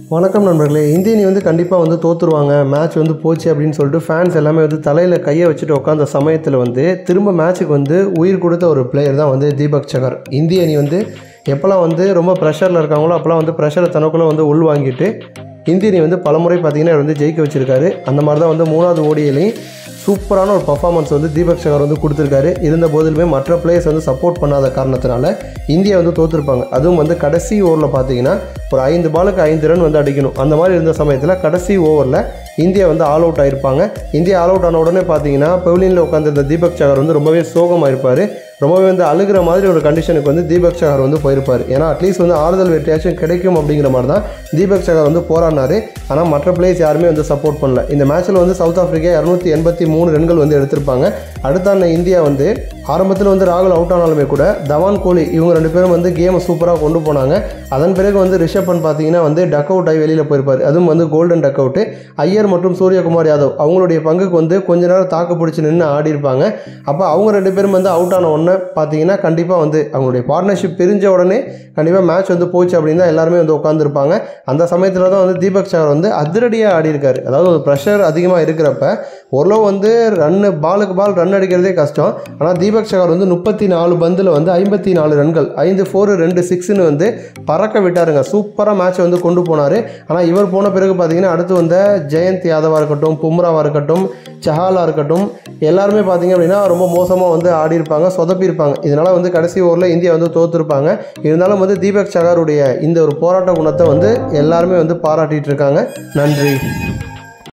வணக்கம் நண்பர்களே இந்திய அணி வந்து கண்டிப்பாக வந்து தோற்றுருவாங்க மேட்ச் வந்து போச்சு அப்படின்னு சொல்லிட்டு ஃபேன்ஸ் எல்லாமே வந்து தலையில் கையை வச்சுட்டு உட்காந்த சமயத்தில் வந்து திரும்ப மேட்ச்சுக்கு வந்து உயிர் கொடுத்த ஒரு பிளேயர் தான் வந்து தீபக் சகர் இந்திய அணி வந்து எப்போல்லாம் வந்து ரொம்ப ப்ரெஷரில் இருக்காங்களோ அப்போல்லாம் வந்து ப்ரெஷரை தனக்குள்ளே வந்து உள்வாங்கிட்டு இந்திய அணி வந்து பலமுறை பார்த்தீங்கன்னா இவர் வந்து ஜெயிக்க வச்சிருக்காரு அந்த மாதிரி தான் வந்து மூணாவது ஓடியிலையும் சூப்பரான ஒரு பர்ஃபார்மன்ஸ் வந்து தீபக் சகர் வந்து கொடுத்துருக்காரு இருந்த போதிலுமே மற்ற பிளேயர்ஸ் வந்து சப்போர்ட் பண்ணாத காரணத்தினால இந்தியா வந்து தோற்றுருப்பாங்க அதுவும் வந்து கடைசி ஓவரில் பார்த்தீங்கன்னா ஒரு ஐந்து பாலுக்கு ஐந்து ரன் வந்து அடிக்கணும் அந்த மாதிரி இருந்த சமயத்தில் கடைசி ஓவரில் இந்தியா வந்து ஆல் அவுட் ஆயிருப்பாங்க இந்தியா ஆல் அவுட் ஆன உடனே பார்த்தீங்கன்னா பெவிலியனில் உட்காந்துருந்த தீபக் சகர் வந்து ரொம்பவே சோகமாக இருப்பார் ரொம்பவே வந்து அழுகிற மாதிரி ஒரு கண்டிஷனுக்கு வந்து தீபக் சகர் வந்து போயிருப்பார் ஏன்னா அட்லீஸ்ட் வந்து ஆறுதல் வெற்றியாச்சும் கிடைக்கும் அப்படிங்கிற மாதிரி தான் தீபக் சகர் வந்து போராடினாரு ஆனால் மற்ற பிளேயர்ஸ் யாருமே வந்து சப்போர்ட் பண்ணல இந்த மேட்ச்சில் வந்து சவுத் ஆஃப்ரிக்கா இரநூத்தி எண்பத்தி மூணு ரன்கள் வந்து எடுத்திருப்பாங்க அடுத்தான இந்தியா வந்து ஆரம்பத்தில் வந்து ராகுல் அவுட் ஆனாலுமே கூட தவான் கோலி இவங்க ரெண்டு பேரும் வந்து கேமை சூப்பராக கொண்டு போனாங்க அதன் பிறகு வந்து ரிஷப் பண்ட் பார்த்தீங்கன்னா வந்து டக் அவுட் ஆகி வெளியில் போயிருப்பார் அதுவும் வந்து கோல்டன் டக் அவுட்டு ஐயர் மற்றும் சூரியகுமார் யாதவ் அவங்களுடைய பங்குக்கு வந்து கொஞ்ச நேரம் தாக்கு பிடிச்சி நின்று ஆடி இருப்பாங்க அப்போ அவங்க ரெண்டு பேரும் வந்து அவுட் ஆன உடனே பார்த்தீங்கன்னா கண்டிப்பாக வந்து அவங்களுடைய பார்ட்னர்ஷிப் பிரிஞ்ச உடனே கண்டிப்பாக மேட்ச் வந்து போச்சு அப்படின்னு தான் எல்லாருமே வந்து உட்காந்துருப்பாங்க அந்த சமயத்தில் தான் வந்து தீபக் சகர் வந்து அதிரடியாக ஆடி இருக்காரு அதாவது ஒரு ப்ரெஷர் அதிகமாக இருக்கிறப்ப ஓரளவு வந்து ரன்னு பாலுக்கு பால் ரன் அடிக்கிறதே கஷ்டம் ஆனால் தீபக் சகர் வந்து முப்பத்தி நாலு பந்தில் வந்து ஐம்பத்தி நாலு ரன்கள் ஐந்து ஃபோர் ரெண்டு சிக்ஸ்னு வந்து பறக்க விட்டாருங்க சூப்பராக மேட்ச்சை வந்து கொண்டு போனார் ஆனால் இவர் போன பிறகு பார்த்தீங்கன்னா அடுத்து வந்த ஜெயந்த் யாதவாக இருக்கட்டும் பும்ராவாக இருக்கட்டும் சஹாலாக இருக்கட்டும் எல்லாருமே பார்த்தீங்க அப்படின்னா ரொம்ப மோசமாக வந்து ஆடி இருப்பாங்க சொதப்பியிருப்பாங்க இதனால் வந்து கடைசி ஓவரில் இந்தியா வந்து தோற்றுருப்பாங்க இருந்தாலும் வந்து தீபக் சகாருடைய இந்த ஒரு போராட்ட குணத்தை வந்து எல்லாருமே வந்து பாராட்டிட்டு இருக்காங்க நன்றி